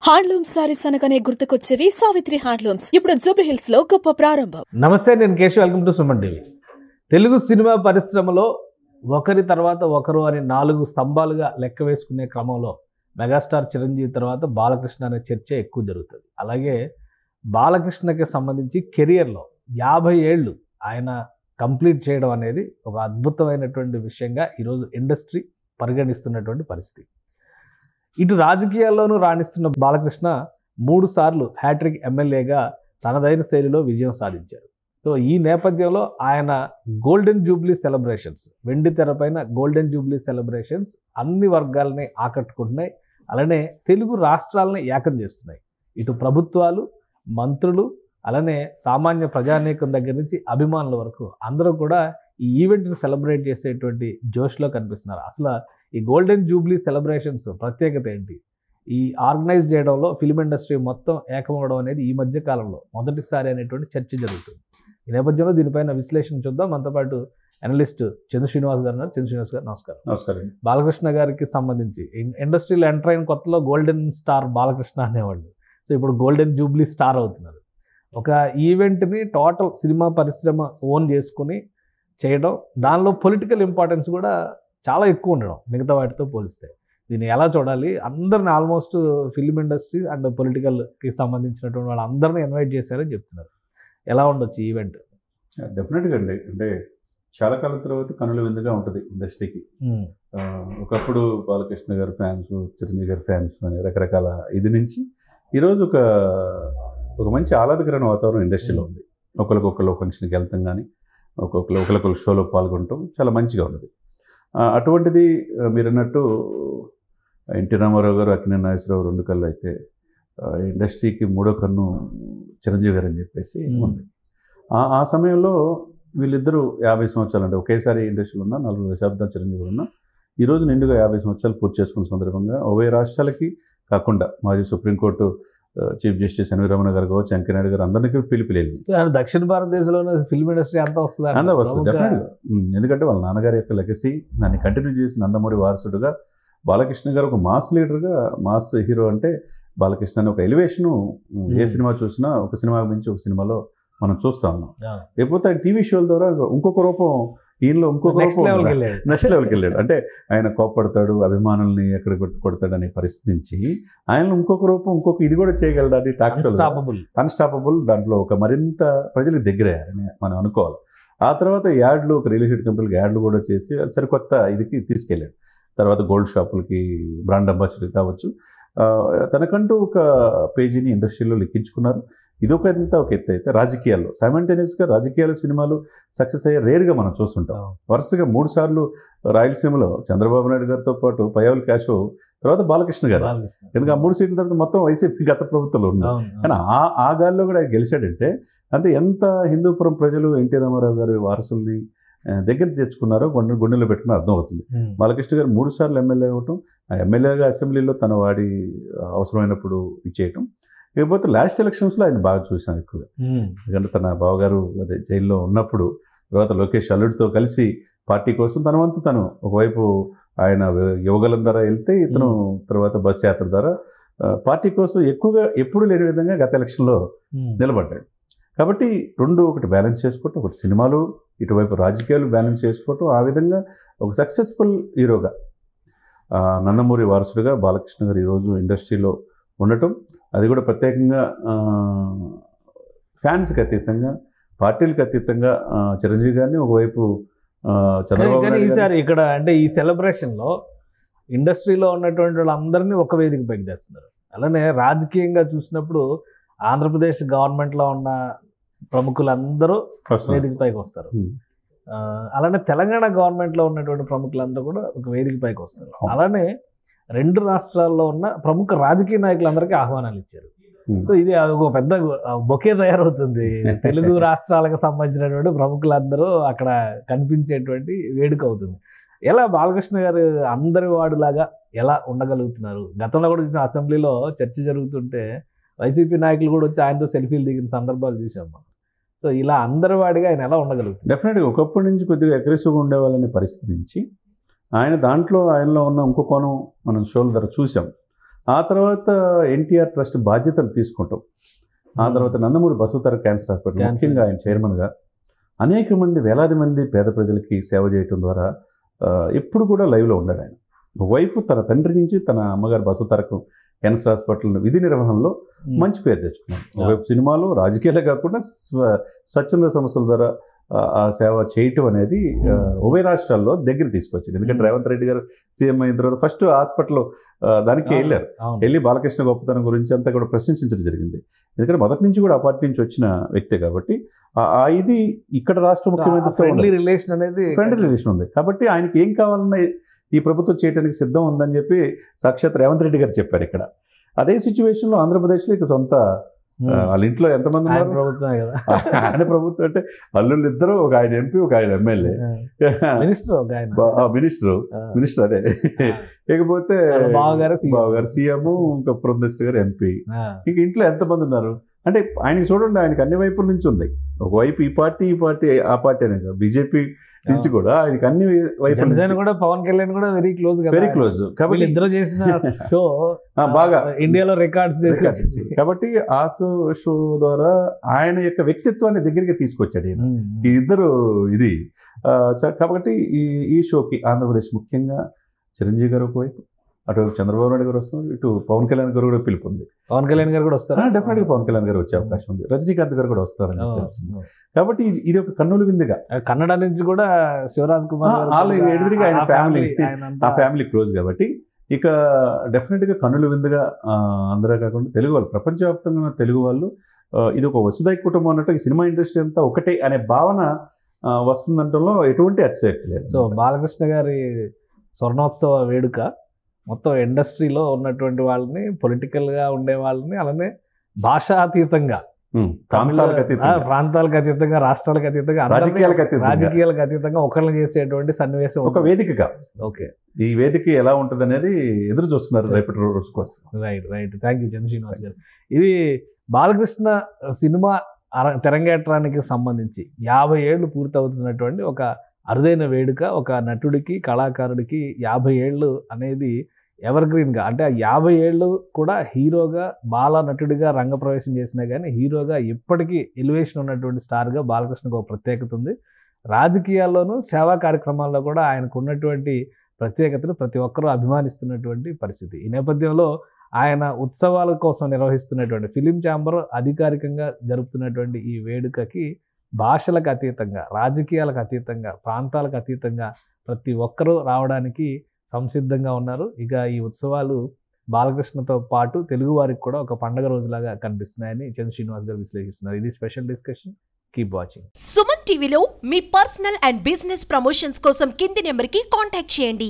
Handloom saris అనగానే గుర్తుకొచ్చేవి Savitri handlooms ఇప్పుడు జూబ్లీహిల్స్ లో గొప్ప ప్రారంభం నమస్తే నేను Keshav welcome to Suman TV Telugu సినిమా పరిశ్రమలో ఒకరి తర్వాత ఒకరు అని నాలుగు స్తంభాలుగా లెక్క వేసుకునే క్రమంలో మెగాస్టార్ చిరంజీవి తర్వాత బాలకృష్ణ అనే చర్చ ఎక్కువ జరుగుతుంది అలాగే బాలకృష్ణకి సంబంధించి కెరియర్లో యాభై ఏళ్ళు ఆయన కంప్లీట్ చేయడం అనేది ఒక అద్భుతమైనటువంటి విషయంగా ఈరోజు ఇండస్ట్రీ పరిగణిస్తున్నటువంటి పరిస్థితి ఇటు రాజకీయాల్లోనూ రాణిస్తున్న బాలకృష్ణ మూడు సార్లు హ్యాట్రిక్ ఎమ్మెల్యేగా తనదైన శైలిలో విజయం సాధించారు సో ఈ నేపథ్యంలో ఆయన గోల్డెన్ జూబ్లీ సెలబ్రేషన్స్ వెండి తెరపైన గోల్డెన్ జూబ్లీ సెలబ్రేషన్స్ అన్ని వర్గాలని ఆకట్టుకుంటున్నాయి అలానే తెలుగు రాష్ట్రాలని ఏకం చేస్తున్నాయి ఇటు ప్రభుత్వాలు మంత్రులు అలానే సామాన్య ప్రజానీకం దగ్గర నుంచి అభిమానుల వరకు అందరూ కూడా ఈ ఈవెంట్ని సెలబ్రేట్ చేసేటువంటి జోష్లో కనిపిస్తున్నారు అసలు ఈ గోల్డెన్ జూబ్లీ సెలబ్రేషన్స్ ప్రత్యేకత ఏంటి ఈ ఆర్గనైజ్ చేయడంలో ఫిల్మ్ ఇండస్ట్రీ మొత్తం ఏకమవడం అనేది ఈ మధ్య కాలంలో మొదటిసారి అనేటువంటి చర్చ జరుగుతుంది ఈ నేపథ్యంలో దీనిపైన విశ్లేషణ చూద్దాం మనతో పాటు అనలిస్ట్ చంద్ర శ్రీనివాస్ గారు ఉన్నారు చంద్ర శ్రీనివాస్ గారు నమస్కారం నమస్కారం బాలకృష్ణ గారికి సంబంధించి ఇన్- ఇండస్ట్రీలో ఎంటర్ అయిన కొత్తలో గోల్డెన్ స్టార్ బాలకృష్ణ అనేవాళ్ళు సో ఇప్పుడు గోల్డెన్ జూబ్లీ స్టార్ అవుతున్నారు ఒక ఈవెంట్ని టోటల్ సినిమా పరిశ్రమ ఓన్ చేసుకుని చేయడం దానిలో పొలిటికల్ ఇంపార్టెన్స్ కూడా చాలా ఎక్కువ ఉండడం మిగతా వాటితో పోలిస్తే దీన్ని ఎలా చూడాలి అందరిని ఆల్మోస్ట్ ఫిల్మ్ ఇండస్ట్రీ అండ్ పొలిటికల్కి సంబంధించినటువంటి వాళ్ళందరినీ ఇన్వైట్ చేశారని చెప్తున్నారు ఎలా ఉండొచ్చు ఈ ఈవెంట్ డెఫినెట్గా అండి అంటే చాలా కాలం తర్వాత కనుల విందుగా ఉంటుంది ఇండస్ట్రీకి ఆ, ఒకప్పుడు బాలకృష్ణ గారి ఫ్యాన్స్ చిరంజీవి గారి ఫ్యాన్స్ అని రకరకాల ఇది నుంచి ఈరోజు ఒక ఒక మంచి ఆహ్లాదకరమైన వాతావరణం ఇండస్ట్రీలో ఉంది ఒకరికొకరు ఫంక్షన్కి వెళ్తాం కానీ ఒక్కొక్కరు ఒకరికొకరు షోలో పాల్గొనటం చాలా మంచిగా ఉన్నది ఆ, అటువంటిది ఆ, మీరు అన్నట్టు ఎన్టీ రామారావు గారు అక్కినే నాగేశ్వరరావు రెండు కళ్ళు అయితే ఆ, ఇండస్ట్రీకి మూడో కన్ను చిరంజీవి గారు అని చెప్పేసి Hmm. ఉంది ఆ- ఆ సమయంలో వీళ్ళిద్దరూ యాభై సంవత్సరాలు అంటే ఒకేసారి ఇండస్ట్రీలో ఉన్న నలుగురు దశాబ్దాలు చిరంజీవి ఉన్న ఈరోజు నిండుగా యాభై సంవత్సరాలు పూర్తి చేసుకున్న సందర్భంగా ఉభయ రాష్ట్రాలకి కాకుండా మాజీ సుప్రీంకోర్టు ఆ, చీఫ్ జస్టిస్ ఎన్వి రమణ గారు కావచ్చు వెంకయ్యనాయుడు గారు అందరికీ పిలుపులేదు దక్షిణ భారతదేశంలో ఫిల్మ్ ఇండస్ట్రీ అంతా వస్తుంది అందా వస్తుంది డెఫినెట్గా ఎందుకంటే వాళ్ళ నాన్నగారి యొక్క లెగసీ దాన్ని కంటిన్యూ చేసి నందమూరి వారసుడుగా బాలకృష్ణ గారు ఒక మాస్ లీడర్గా మాస్ హీరో అంటే బాలకృష్ణ అని ఒక ఎలివేషను ఏ Hmm. సినిమా చూసినా ఒక సినిమా మించి ఒక సినిమాలో మనం చూస్తా ఉన్నాం Yeah. లేకపోతే టీవీ షోల ద్వారా ఇంకొక రూపం ఈయనలో ఇంకొక నెక్స్ట్ రూపం లెవెల్కి ఉంది. వెళ్ళాడు నెక్స్ట్ లెవెల్కి వెళ్ళాడు అంటే ఆయన కోప్పడతాడు అభిమానుల్ని ఎక్కడ కొట్టు కొడతాడు అనే పరిస్థితి నుంచి ఆయన ఇంకొక రూపం ఇంకొక ఇది కూడా చేయగలడు టాక్ షో అన్స్టాపబుల్ అన్స్టాపబుల్ దాంట్లో ఒక మరింత ప్రజలకు దగ్గరయ్యారని మనం అనుకోవాలి ఆ తర్వాత యాడ్లు ఒక రియల్ ఎస్టేట్ కంపెనీకి యాడ్లు కూడా చేసి అది సరికొత్త ఇదికి తీసుకెళ్ళాడు తర్వాత గోల్డ్ షాపులకి బ్రాండ్ అంబాసిడర్ కావచ్చు ఆ, తనకంటూ ఒక పేజీని ఇండస్ట్రీలో లిఖించుకున్నారు ఇది ఒక ఎంత ఒక ఎత్తు అయితే రాజకీయాల్లో సైమంటేనియస్గా రాజకీయాలు సినిమాలు సక్సెస్ అయ్యే రేర్గా మనం చూస్తుంటాం వరుసగా మూడు సార్లు రాయలసీమలో చంద్రబాబు నాయుడు గారితో పాటు పయావుల్ క్యాషో తర్వాత బాలకృష్ణ గారు ఎందుకంటే ఆ మూడు సీట్ల తర్వాత మొత్తం వైసీపీ గత ప్రభుత్వంలో ఉన్నారు కానీ ఆ ఆ గాల్లో కూడా ఆయన గెలిచాడంటే అంటే ఎంత హిందూపురం ప్రజలు ఎన్టీ రామారావు గారి వారసుల్ని ఆ, దగ్గర తెచ్చుకున్నారో గుండె గుండెలో పెట్టుకుని అర్థమవుతుంది బాలకృష్ణ గారు మూడు సార్లు ఎమ్మెల్యే అవ్వటం ఆ ఎమ్మెల్యేగా అసెంబ్లీలో తన వాడి ఆ, అవసరమైనప్పుడు ఇచ్చేయటం ఇకపోతే లాస్ట్ ఎలక్షన్స్లో ఆయన బాగా చూసాం ఎక్కువగా ఎందుకంటే తన బావగారు అదే జైల్లో ఉన్నప్పుడు తర్వాత లోకేష్ అల్లుడితో కలిసి పార్టీ కోసం తన వంతు తను ఒకవైపు ఆయన యువగలం ద్వారా వెళ్తే ఇతను తర్వాత బస్ యాత్ర ద్వారా ఆ, పార్టీ కోసం ఎక్కువగా ఎప్పుడు లేని విధంగా గత ఎలక్షన్లో నిలబడ్డాడు కాబట్టి రెండు ఒకటి బ్యాలెన్స్ చేసుకోవటం ఒకటి సినిమాలు ఇటువైపు రాజకీయాలు బ్యాలెన్స్ చేసుకోవటం ఆ విధంగా ఒక సక్సెస్ఫుల్ హీరోగా ఆ, నందమూరి వారసుడిగా బాలకృష్ణ గారు ఈరోజు ఇండస్ట్రీలో ఉండటం అది కూడా ప్రత్యేకంగా ఆ, ఫ్యాన్స్కి అతీతంగా పార్టీలకు అతీతంగా ఆ, చిరంజీవి గారిని ఒకవైపు ఆ, చంద్రబాబు కానీ నాయుడు గారిని- ఈసారి ఇక్కడ అంటే ఈ సెలబ్రేషన్ లో ఇండస్ట్రీలో ఉన్నటువంటి వాళ్ళందరినీ ఒక వేదిక పైకి తెస్తున్నారు అలానే రాజకీయంగా చూసినప్పుడు ఆంధ్రప్రదేశ్ గవర్నమెంట్ లో ఉన్న ప్రముఖులందరూ వస్తున్నారు. వేదిక పైకి వస్తారు Hmm. ఆ, అలానే తెలంగాణ గవర్నమెంట్ లో ఉన్నటువంటి ప్రముఖులందరూ కూడా ఒక వేదిక పైకి వస్తారు అవును. అలానే రెండు రాష్ట్రాల్లో ఉన్న ప్రముఖ రాజకీయ నాయకులందరికీ ఆహ్వానాలు ఇచ్చారు Hmm. సో ఇది ఒక పెద్ద బొకే తయారవుతుంది తెలుగు రాష్ట్రాలకు సంబంధించినటువంటి ప్రముఖులందరూ అక్కడ కనిపించేటువంటి వేడుక అవుతుంది ఎలా బాలకృష్ణ గారు అందరి వాడులాగా ఎలా ఉండగలుగుతున్నారు గతంలో కూడా చూసిన అసెంబ్లీలో చర్చ జరుగుతుంటే వైసీపీ నాయకులు కూడా వచ్చి ఆయనతో సెల్ఫీలు దిగిన సందర్భాలు చూసాం మనం సో ఇలా అందరి వాడిగా ఆయన ఎలా ఉండగలుగుతున్నారు డెఫినెట్గా ఒకప్పటి నుంచి కొద్దిగా అగ్రెసివ్గా ఉండేవాళ్ళనే పరిస్థితి నుంచి ఆయన దాంట్లో ఆయనలో ఉన్న ఇంకో కోణం మనం షోల ద్వారా చూసాం ఆ తర్వాత ఎన్టీఆర్ ట్రస్ట్ బాధ్యతలు తీసుకుంటాం ఆ తర్వాత Nandamuri Basavatara cancer hospital Cancer. ముఖ్యంగా ఆయన చైర్మన్గా అనేక మంది వేలాది మంది పేద ప్రజలకి సేవ చేయటం ద్వారా ఆ, ఎప్పుడు కూడా లైవ్లో ఉన్నాడు ఆయన ఒకవైపు తన తండ్రి నుంచి తన అమ్మగారు బసవతారకు క్యాన్సర్ హాస్పిటల్ విధి నిర్వహణలో ఉమ్. మంచి పేరు తెచ్చుకున్నాం ఒకవైపు సినిమాలు రాజకీయాలే కాకుండా స్వ- స్వచ్ఛంద సంస్థల ద్వారా ఆ, ఆ సేవ చేయటం అనేది ఆ, ఉభయ రాష్ట్రాల్లో దగ్గర తీసుకొచ్చింది ఎందుకంటే Hmm. రేవంత్ రెడ్డి గారు సీఎం అయిన తర్వాత ఫస్ట్ హాస్పిటల్ దానికి అవును, వెళ్ళారు అవును. వెళ్ళి బాలకృష్ణ గొప్పతనం గురించి అంతా కూడా ప్రశంసించడం జరిగింది ఎందుకంటే మొదటి నుంచి కూడా ఆ పార్టీ నుంచి వచ్చిన వ్యక్తే కాబట్టి ఆ- ఆ ఇది ఇక్కడ రాష్ట్ర ముఖ్యమంత్రితో ఫ్రెండ్లీ రిలేషన్ అనేది ఫ్రెండ్ రిలేషన్ ఉంది కాబట్టి ఆయనకి ఏం కావాలన్నా ఈ ప్రభుత్వం చేయడానికి సిద్ధం ఉందని చెప్పి సాక్షాత్ రేవంత్ రెడ్డి గారు చెప్పారు ఇక్కడ అదే సిచ్యువేషన్లో ఆంధ్రప్రదేశ్లో ఇక సొంత ఉమ్. ఆ, వాళ్ళ ఇంట్లో ఎంతమంది ఆయన ఉన్నారు ప్రభుత్వమే కదా ఆయన ప్రభుత్వం అంటే అల్లుళ్ళు ఇద్దరు ఒక ఆయన ఎంపీ ఒక ఆయన ఎమ్మెల్యే మినిస్టర్ ఒక ఆయన మినిస్టర్ ఆ. మినిస్టర్ అదే ఇకపోతే వాళ్ళ బావగారు CM. బావగారు సీఎం ఇంకా పురంధేశ్వరి గారు ఎంపీ ఆ, ఇంక ఇంట్లో ఎంతమంది ఉన్నారు అంటే ఆయనకి చూడండి ఆయనకి అన్ని వైపుల నుంచి ఉంది ఒకవైపు ఈ పార్టీ ఈ పార్టీ ఆ పార్టీ అనే కాదు బీజేపీ నుంచి కూడా ఆయనకి అన్ని వైపుల జనసేన నుంచి కూడా పవన్ కళ్యాణ్ కూడా వెరీ క్లోజ్ కదా వెరీ క్లోజ్ కాబట్టి వీళ్ళిద్దరూ చేసిన షో ఆ, బాగా ఇండియాలో రికార్డ్స్ చేసి వచ్చింది. కాబట్టి ఆ షో షో ద్వారా ఆయన యొక్క వ్యక్తిత్వాన్ని దగ్గరికి తీసుకొచ్చాడు ఈయన ఉమ్, ఈ ఇద్దరు ఇది ఆ, చ- కాబట్టి ఈ ఈ షోకి ఆంధ్రప్రదేశ్ ముఖ్యంగా చిరంజీవి గారు ఒకవైపు అటువైపు చంద్రబాబు నాయుడు గారు వస్తున్నారు ఇటు పవన్ కళ్యాణ్ గారు కూడా పిలుపు ఉంది పవన్ కళ్యాణ్ గారు కూడా వస్తారా డెఫినెట్ గా పవన్ కళ్యాణ్ గారు వచ్చే అవకాశం ఉంది రజనీకాంత్ గారు కూడా వస్తారని ఓ, తెలుస్తుంది. కాబట్టి ఇది- ఇది ఒక కన్నుల విందుగా కన్నడ నుంచి కూడా శివరాజ్ కుమార్ ఆ, గారు వాళ్ళు కూడా ఎదురుగా ఆయన ఆ family. ఆయన ఆ అంతా- ఫ్యామిలీ క్లోజ్ కాబట్టి ఇక డెఫినెట్గా కన్నుల విందుగా ఆ, అందరే కాకుండా తెలుగు వాళ్ళు ప్రపంచవ్యాప్తంగా ఉన్న తెలుగు వాళ్ళు ఆ, ఇది ఒక వసుదై కుటుంబం అన్నట్టు ఈ సినిమా ఇండస్ట్రీ అంతా ఒకటే అనే భావన ఆ, వస్తుందంటంలో ఎటువంటి అతిశయక్తి లేదు సో బాలకృష్ణ గారి స్వర్ణోత్సవ వేడుక మొత్తం ఇండస్ట్రీలో ఉన్నటువంటి వాళ్ళని పొలిటికల్ గా ఉండే వాళ్ళని అలానే భాషాతీతంగా ఉమ్, తమిళ- ప్రాంతాలకు ఆ, అతీతంగా. ప్రాంతాలకు అతీతంగా రాష్ట్రాలకు అతీతంగా అందరినీ రాజకీయాలకు అతీతంగా. రాజకీయాలకు అతీతంగా ఒకరిని చేసేటువంటి సన్నివేశం ఒక వేదికగా ఓకే ఈ వేదిక ఎలా ఉంటుంది అనేది ఎదురు చూస్తున్నారు రేపటి రోజు కోసం right right thank you Chandra Srinivas garu ఇది బాలకృష్ణ సినిమా అర- తెరంగేట్రానికి సంబంధించి యాభై ఏళ్ళు పూర్తవుతున్నటువంటి ఒక అరుదైన వేడుక ఒక నటుడికి కళాకారుడికి యాభై ఏళ్ళు అనేది ఎవర్ గ్రీన్గా అంటే ఆ యాభై ఏళ్ళు కూడా హీరోగా బాల నటుడిగా రంగప్రవేశం చేసినా కానీ హీరోగా ఇప్పటికీ ఎలివేషన్ ఉన్నటువంటి స్టార్గా బాలకృష్ణకు ఒక ప్రత్యేకత ఉంది రాజకీయాల్లోనూ సేవా కార్యక్రమాల్లో కూడా ఆయనకు ఉన్నటువంటి ప్రత్యేకతను ప్రతి ఒక్కరూ అభిమానిస్తున్నటువంటి పరిస్థితి ఈ నేపథ్యంలో ఆయన ఉత్సవాల కోసం నిర్వహిస్తున్నటువంటి ఫిలిం ఛాంబర్ అధికారికంగా జరుపుతున్నటువంటి ఈ వేడుకకి భాషలకు అతీతంగా రాజకీయాలకు అతీతంగా ప్రాంతాలకు అతీతంగా ప్రతి ఒక్కరూ రావడానికి సంసిద్ధంగా ఉన్నారు ఇక ఈ ఉత్సవాలు బాలకృష్ణతో పాటు తెలుగు వారికి కూడా ఒక పండగ రోజులాగా కనిపిస్తున్నాయని చంద్ర శ్రీనివాస్ గారు విశ్లేషిస్తున్నారు ఇది special discussion keep watching Suman టీవీలో మీ పర్సనల్ అండ్ బిజినెస్ ప్రమోషన్స్ కోసం కింది నెంబర్కి కాంటాక్ట్ చేయండి